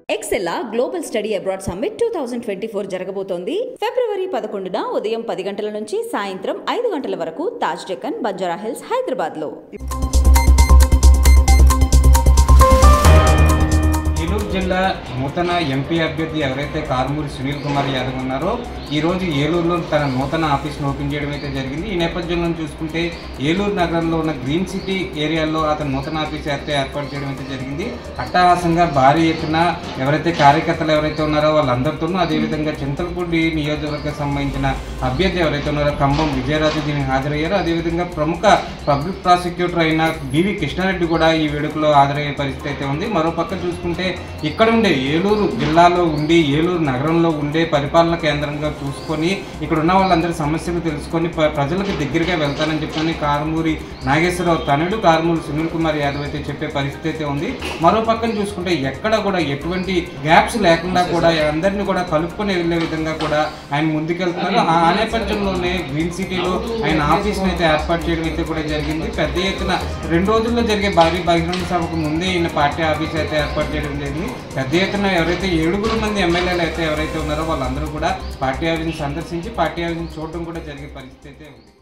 ఎక్సెల్లా global study abroad summit two thousand twenty four జరగబోతోంది ఫిబ్రవరి పదకొండున ఉదయం పది గంటల నుంచి సాయంత్రం ఐదు గంటల వరకు తాజ్ డెక్కన్ బంజారా హిల్స్ హైదరాబాద్లో ఏలూరు జిల్లా నూతన ఎంపీ అభ్యర్థి ఎవరైతే కారుమూరి సునీల్ కుమార్ యాదవ్ ఉన్నారో ఈ రోజు ఏలూరులో తన నూతన ఆఫీస్ను ఓపెన్ చేయడం అయితే జరిగింది ఈ నేపథ్యంలో చూసుకుంటే ఏలూరు నగరంలో ఉన్న గ్రీన్ సిటీ ఏరియాలో అతను నూతన ఆఫీస్ అయితే ఏర్పాటు చేయడం అయితే జరిగింది అట్టహాసంగా భారీ ఎత్తున ఎవరైతే కార్యకర్తలు ఎవరైతే ఉన్నారో వాళ్ళందరితోనూ అదేవిధంగా చింతలపూడి నియోజకవర్గం సంబంధించిన అభ్యర్థి ఎవరైతే ఉన్నారో ఖమ్మం విజయరాజు దీనికి హాజరయ్యారో అదేవిధంగా ప్రముఖ పబ్లిక్ ప్రాసిక్యూటర్ అయిన బివి కృష్ణారెడ్డి కూడా ఈ వేడుకలో హాజరయ్యే పరిస్థితి అయితే ఉంది మరో పక్క చూసుకుంటే ఇక్కడ ఉండే ఏలూరు జిల్లాలో ఉండి ఏలూరు నగరంలో ఉండే పరిపాలన కేంద్రంగా చూసుకొని ఇక్కడ ఉన్న వాళ్ళందరి సమస్యలు తెలుసుకొని ప్ర- ప్రజలకు దగ్గరగా వెళ్తానని చెప్పని కారుమూరి నాగేశ్వరరావు తనుడు కారుమూరి సునీల్ కుమార్ యాదవ్ అయితే చెప్పే పరిస్థితి అయితే ఉంది మరో పక్కన చూసుకుంటే ఎక్కడ కూడా ఎటువంటి గ్యాప్స్ లేకుండా కూడా అందరినీ కూడా కలుపుకొని వెళ్ళే విధంగా కూడా ఆయన ముందుకెళ్తున్నారు ఆ ఆ నేపథ్యంలోనే గ్రీన్ సిటీలో ఆయన ఆఫీస్ని అయితే ఏర్పాటు చేయడం అయితే కూడా జరిగింది పెద్ద ఎత్తున రెండు రోజుల్లో జరిగే భారీ బహిరంగ సభకు ముందే ఈయన పార్టీ ఆఫీస్ అయితే ఏర్పాటు చేయడం జరిగింది పెద్ద ఎత్తున ఎవరైతే ఏడుగురు మంది ఎమ్మెల్యేలు అయితే ఎవరైతే ఉన్నారో వాళ్ళందరూ కూడా పార్టీ ఆఫీస్ని సందర్శించి పార్టీ ఆఫీస్ని చూడడం కూడా జరిగే పరిస్థితి అయితే ఉంది